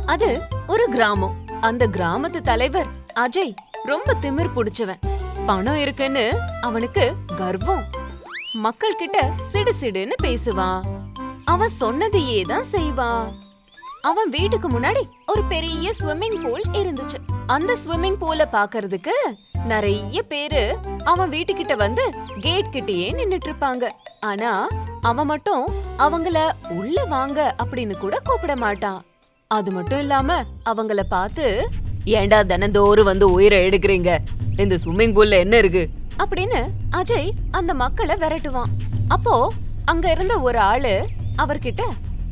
அது ஒரு கிராமம் அந்த கிராமத்து தலைவர் அஜய் ரொம்ப திமிர் புடிச்சவன் பணம் இருக்குன்னு அவனுக்கு கர்வம் மக்கள் கிட்ட சிடு சிடுன்னு பேசுவான் அவன் சொன்னதையே தான் செய்வான் அவன் வீட்டுக்கு முன்னாடி ஒரு பெரிய ஸ்விம்மிங் பூல் இருந்துச்சு அந்த ஸ்விம்மிங் பூல பாக்குறதுக்கு நிறைய பேரு அவன் வீட்டுக்கிட்ட வந்து கேட் கிட்டயே நின்னுட்டு இருப்பாங்க ஆனா அவன் மட்டும் அவங்கள உள்ள வாங்க அப்படின்னு கூட கூப்பிட மாட்டான் அது மட்டும் இல்லாம அவங்கள பார்த்து ஏண்டா தினந்தோறும் வந்து உயிரை எடுக்கிறீங்க இந்த ஸ்விம்மிங் பூல்ல என்ன இருக்கு அப்படின்னு அஜய் அந்த மக்களை விரட்டுவான் அப்போ அங்க இருந்த ஒரு ஆளு அவர்கிட்ட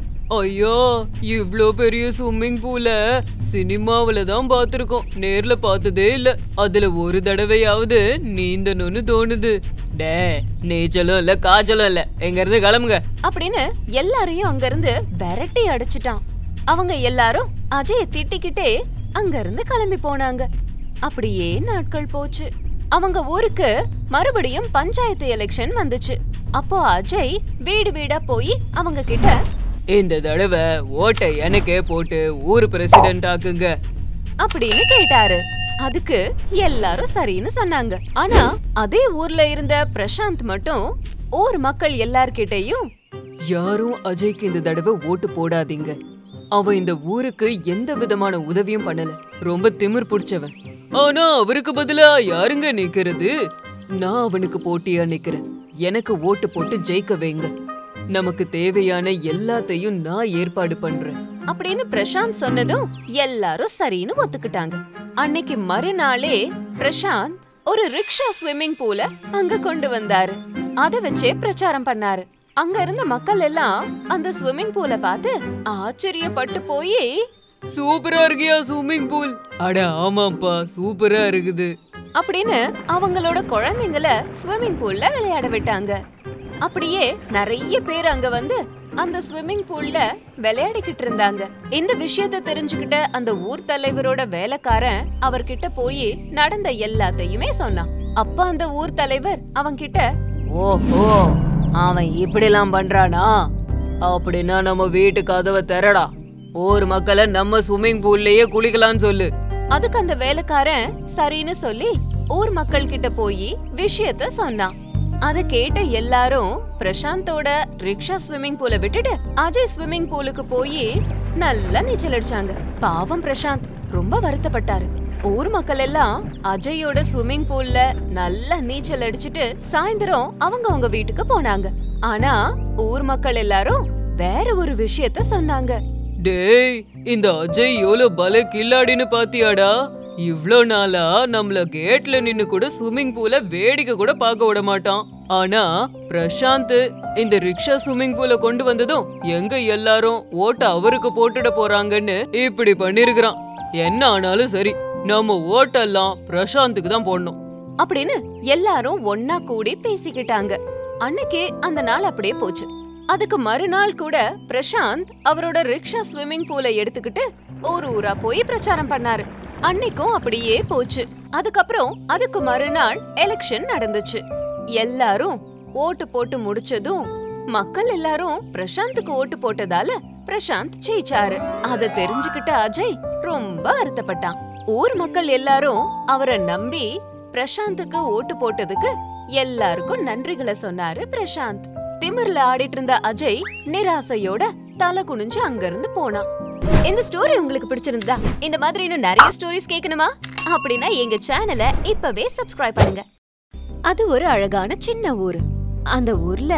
ஐயா இவ்ளோ பெரிய ஸ்விம்மிங் பூல சினிமாவுல தான் பார்த்திருக்கோம் நேர்ல பார்த்ததே இல்ல அதுல ஒரு தடவையாவது நீந்தணும்னு தோணுது டே நீச்சலும் இல்ல காய்ச்சலும் இல்ல எங்க இருந்து கிளம்புங்க அப்படின்னு எல்லாரையும் அங்கிருந்து விரட்டி அடிச்சிட்டான் அவங்க எல்லாரும் அஜய திட்டிக்கிட்டே அங்கிருந்து கிளம்பி போனாங்க அப்படியே நாட்கள் போச்சு அவங்க ஊருக்கு மறுபடியும் பஞ்சாயத்து எலெக்ஷன் வந்துச்சு அப்போ அஜய் வீடு வீடா போய் அவங்க கிட்ட இந்த தடவை ஓட்டை எனக்கே போட்டு ஊர் பிரசிடென்ட் ஆக்குங்க அப்படின்னு கேட்டாரு அதுக்கு எல்லாரும் சரின்னு சொன்னாங்க ஆனா அதே ஊர்ல இருந்த பிரசாந்த் மட்டும் ஊர் மக்கள் எல்லார்கிட்டயும் யாரும் அஜய்க்கு இந்த தடவை ஓட்டு போடாதீங்க அவன் இந்த ஊருக்கு எந்த விதமான உதவியும் பண்ணல ரொம்ப திமிர் பிடிச்சவன் ஆனா அவருக்கு பதிலா யாருங்க நிக்கிறது நான் அவனுக்கு போட்டியா நிக்கிறேன் எனக்கு ஓட்டு போட்டு ஜெயிக்க வைங்க நமக்கு தேவையான எல்லாத்தையும் நான் ஏற்பாடு பண்றேன் அப்படின்னு பிரசாந்த் சொன்னதும் எல்லாரும் சரின்னு ஒத்துக்கிட்டாங்க அன்னைக்கு மறுநாளே பிரசாந்த் ஒரு ரிக்ஷா ஸ்விம்மிங் பூல அங்க கொண்டு வந்தாரு அத வச்சே பிரச்சாரம் பண்ணாரு அங்க இருந்த மக்கள் எல்லாம் அந்த ஸ்விம்மிங் பூல பார்த்து ஆச்சரியப்பட்டு போய் சூப்பரா இருக்கியா ஸ்விம்மிங் பூல் அட ஆமாப்பா சூப்பரா இருக்குது அப்படின்னு அவங்களோட குழந்தைங்கள ஸ்விம்மிங் பூல்ல விளையாட விட்டாங்க அப்படியே நிறைய பேர் அங்க வந்து அந்த ஸ்விம்மிங் பூல்ல விளையாடிக்கிட்டு இருந்தாங்க இந்த விஷயத்த தெரிஞ்சுக்கிட்ட அந்த ஊர் தலைவரோட வேலைக்காரன் அவர்கிட்ட போய் நடந்த எல்லாத்தையுமே சொன்னான் அப்ப அந்த ஊர் தலைவர் அவன்கிட்ட ஓஹோ அவன் இப்படிலாம் பண்றானா அப்படின்னா நம்ம வீட்டு கதவை திறடா ஊர் மக்களை நம்ம ஸ்விம்மிங் பூல்லயே குளிக்கலாம்னு சொல்லு அதுக்கு அந்த வேலைக்காரன் சரின்னு சொல்லி ஊர் மக்கள் கிட்ட போய் விஷயத்த சொன்னான் அத கேட்ட எல்லாரும் பிரசாந்தோட ரிக்ஷா ஸ்விம்மிங் பூல விட்டுட்டு அஜய் ஸ்விம்மிங் பூலுக்கு போய் நல்லா நீச்சல் அடிச்சாங்க பாவம் பிரசாந்த் ரொம்ப வருத்தப்பட்டாரு ஊர் மக்கள் எல்லாம் அஜயோட ஸ்விம்மிங் பூல்ல நல்லா நீச்சல் அடிச்சிட்டு சாயந்தரம் அவங்க அவங்க வீட்டுக்கு போனாங்க ஆனா ஊர் மக்கள் எல்லாரும் வேற ஒரு விஷயத்த சொன்னாங்க டேய் இந்த அஜய் எவ்வளவு பல கில்லாடின்னு பாத்தியாடா இவ்ளோ நாளா நம்மள கேட்ல நின்னு கூட ஸ்விம்மிங் பூல வேடிக்கை கூட பார்க்க விட மாட்டான் ஆனா பிரசாந்த் இந்த ரிக்ஷா ஸ்விம்மிங் பூல கொண்டு வந்ததும் எங்க எல்லாரும் ஓட்ட அவருக்கு போட்டுட போறாங்கன்னு இப்படி பண்ணிருக்கிறான் என்ன ஆனாலும் சரி நம்ம ஓட்டெல்லாம் பிரசாந்துக்கு தான் போடணும் அப்படின்னு எல்லாரும் ஒன்னா கூடி பேசிக்கிட்டாங்க அன்னைக்கு அந்த நாள் அப்படியே போச்சு அதுக்கு மறுநாள் கூட பிரசாந்த் அவரோட ரிக்ஷா ஸ்விம்மிங் பூலை எடுத்துக்கிட்டு ஊர் ஊரா போய் பிரச்சாரம் பண்ணாரு அன்னைக்கும் அப்படியே போச்சு அதுக்கப்புறம் அதுக்கு மறுநாள் எலெக்ஷன் நடந்துச்சு எல்லாரும் ஓட்டு போட்டு முடிச்சதும் மக்கள் எல்லாரும் பிரசாந்துக்கு ஓட்டு போட்டதால பிரசாந்த் ஜெயிச்சாரு அத தெரிஞ்சுக்கிட்ட அஜய் ரொம்ப வருத்தப்பட்டான் ஊர் மக்கள் எல்லாரும் அவரை நம்பி பிரசாந்துக்கு ஓட்டு போட்டதுக்கு எல்லாருக்கும் நன்றிகளை சொன்னாரு பிரசாந்த் திமிர்ல ஆடிட்டு இருந்த அஜய் நிராசையோட தலை குனிஞ்சு அங்கிருந்து போனான் இந்த ஸ்டோரி உங்களுக்கு பிடிச்சிருந்தா இந்த மாதிரி இன்னும் நிறைய ஸ்டோரிஸ் கேட்கணுமா அப்படின்னா எங்க சேனலை இப்பவே சப்ஸ்கிரைப் பண்ணுங்க அது ஒரு அழகான சின்ன ஊரு அந்த ஊர்ல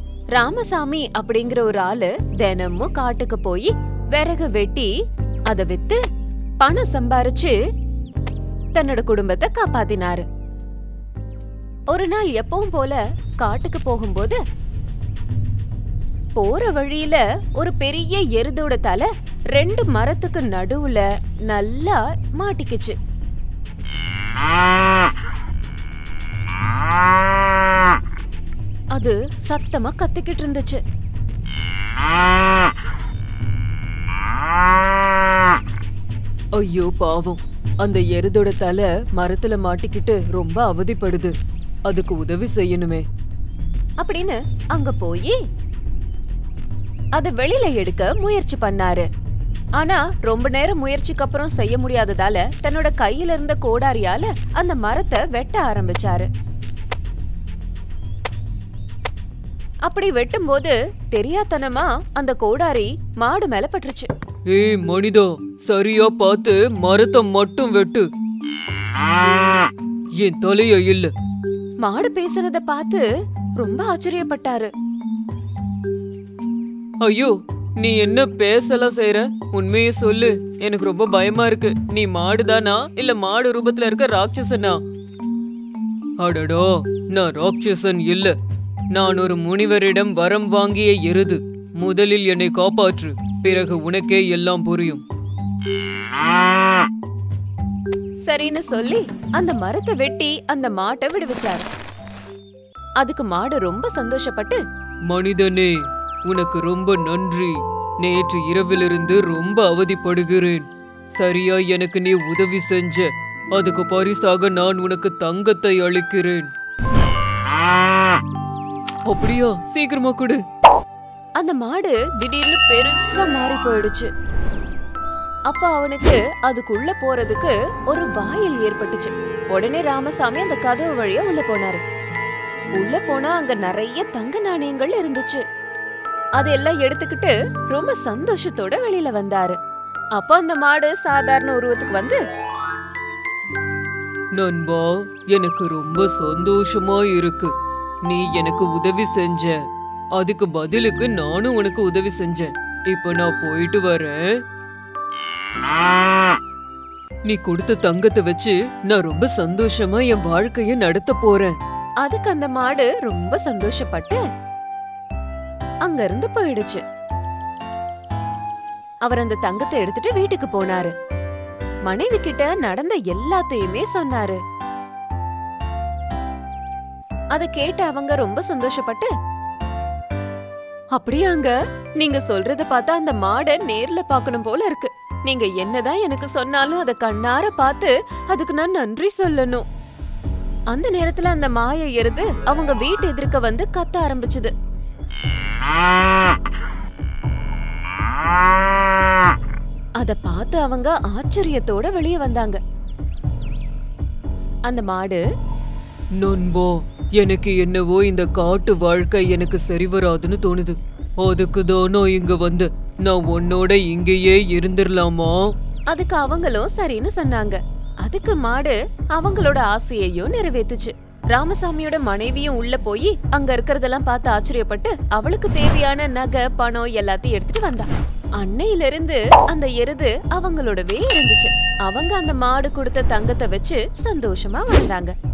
ராமசாமி அப்படிங்கிற ஒரு ஆளு தினமும் காட்டுக்கு போய் விறகு வெட்டி அத வித்து பணம் சம்பாரிச்சு தன்னோட குடும்பத்தை காப்பாத்தினாரு ஒரு நாள் எப்பவும் போல காட்டுக்கு போகும்போது போற வழியில ஒரு பெரிய எருதோட தலை ரெண்டு மரத்துக்கு நடுவுல நல்லா மாட்டிக்கிச்சு அது சத்தமா கத்திக்கிட்டு இருந்துச்சு ஐயோ பாவம் அந்த எருதோட தலை மரத்துல மாட்டிக்கிட்டு ரொம்ப அவதிப்படுது அதுக்கு உதவி செய்யணுமே அப்படின்னு அங்க போய் அத வெளியில எடுக்க முயற்சி பண்ணாரு ஆனா ரொம்ப நேரம் முயற்சிக்கு அப்புறம் செய்ய முடியாததால தன்னோட கையில இருந்த கோடாரியால அந்த மரத்தை வெட்ட ஆரம்பிச்சாரு அப்படி வெட்டும்போது தெரியாத்தனமா அந்த கோடாரி மாடு மேல பட்டுருச்சு ஏய் மனிதா சரியா பார்த்து மரத்தை மட்டும் வெட்டு என் தலைய இல்ல மாடு பேசுனத பார்த்து ரொம்ப ஆச்சரியப்பட்டாரு ஐயோ நீ என்ன பேசலாம் செய்யற உண்மையை சொல்லு எனக்கு ரொம்ப பயமா இருக்கு நீ மாடுதானா இல்ல மாடு ரூபத்துல இருக்க ராட்சசனா அடடோ நான் ராட்சசன் இல்ல நான் ஒரு முனிவரிடம் வரம் வாங்கிய எருது முதலில் என்னை காப்பாற்று பிறகு உனக்கே எல்லாம் புரியும் சரின்னு சொல்லி அந்த மரத்தை வெட்டி அந்த மாட்டை விடுவிச்சாரு அதுக்கு மாடு ரொம்ப சந்தோஷப்பட்டு மனிதனே உனக்கு ரொம்ப நன்றி நேற்று இரவிலிருந்து ரொம்ப அவதிப்படுகிறேன் சரியா எனக்கு நீ உதவி செஞ்ச அதுக்கு பரிசாக நான் உனக்கு தங்கத்தை அளிக்கிறேன் அப்படியா சீக்கிரமா கொடு அந்த மாடு திடீர்னு பெருசா மாறி போயிடுச்சு அப்ப அவனுக்கு அதுக்குள்ள போறதுக்கு ஒரு வாயில் ஏற்பட்டுச்சு உடனே ராமசாமி அந்த கதவு வழியா உள்ள போனாரு உள்ள போனா அங்க நிறைய தங்க நாணயங்கள் இருந்துச்சு அதெல்லாம் எடுத்துக்கிட்டு ரொம்ப சந்தோஷத்தோட வெளியில வந்தாரு அப்ப அந்த மாடு சாதாரண உருவத்துக்கு வந்து நண்பா எனக்கு ரொம்ப சந்தோஷமா இருக்கு நீ எனக்கு உதவி செஞ்ச அதுக்கு பதிலுக்கு நானும் உனக்கு உதவி செஞ்சேன் இப்ப நான் போயிட்டு வரேன் நீ கொடுத்த தங்கத்தை வச்சு நான் ரொம்ப சந்தோஷமா என் வாழ்க்கைய நடத்த போறேன் அதுக்கு அந்த மாடு ரொம்ப சந்தோஷப்பட்டு அங்க இருந்து போயிடுச்சு அவர் அந்த தங்கத்தை எடுத்துட்டு வீட்டுக்கு போனாரு மனைவி கிட்ட நடந்த எல்லாத்தையுமே சொன்னாரு அத கேட்டு அவங்க ரொம்ப சந்தோஷப்பட்டு அப்படியாங்க நீங்க சொல்றத பார்த்தா அந்த மாடை நேர்ல பார்க்கணும் போல இருக்கு நீங்க என்னதான் எனக்கு சொன்னாலும் அத கண்ணார பார்த்து அதுக்கு நான் நன்றி சொல்லணும் அந்த நேரத்துல அந்த மாய எருது அவங்க வீட்டு எதிர்க்க வந்து கத்த ஆரம்பிச்சுது அத பார்த்து அவங்க ஆச்சரியத்தோட வெளியே வந்தாங்க அந்த மாடு நண்பா எனக்கு என்னவோ இந்த காட்டு வாழ்க்கை எனக்கு சரி வராதுன்னு தோணுது அதுக்கு தான் நான் இங்க வந்தேன் நான் உன்னோட இங்கேயே இருந்துடலாமா அதுக்கு அவங்களும் சரின்னு சொன்னாங்க அதுக்கு மாடு அவங்களோட ஆசையையும் நிறைவேத்துச்சு ராமசாமியோட மனைவியும் உள்ள போய் அங்க இருக்கறதெல்லாம் பார்த்து ஆச்சரியப்பட்டு அவளுக்கு தேவையான நகை பணம் எல்லாத்தையும் எடுத்துட்டு வந்தா அன்னையில இருந்து அந்த எருது அவங்களோடவே இருந்துச்சு அவங்க அந்த மாடு கொடுத்த தங்கத்தை வச்சு சந்தோஷமா வாழ்ந்தாங்க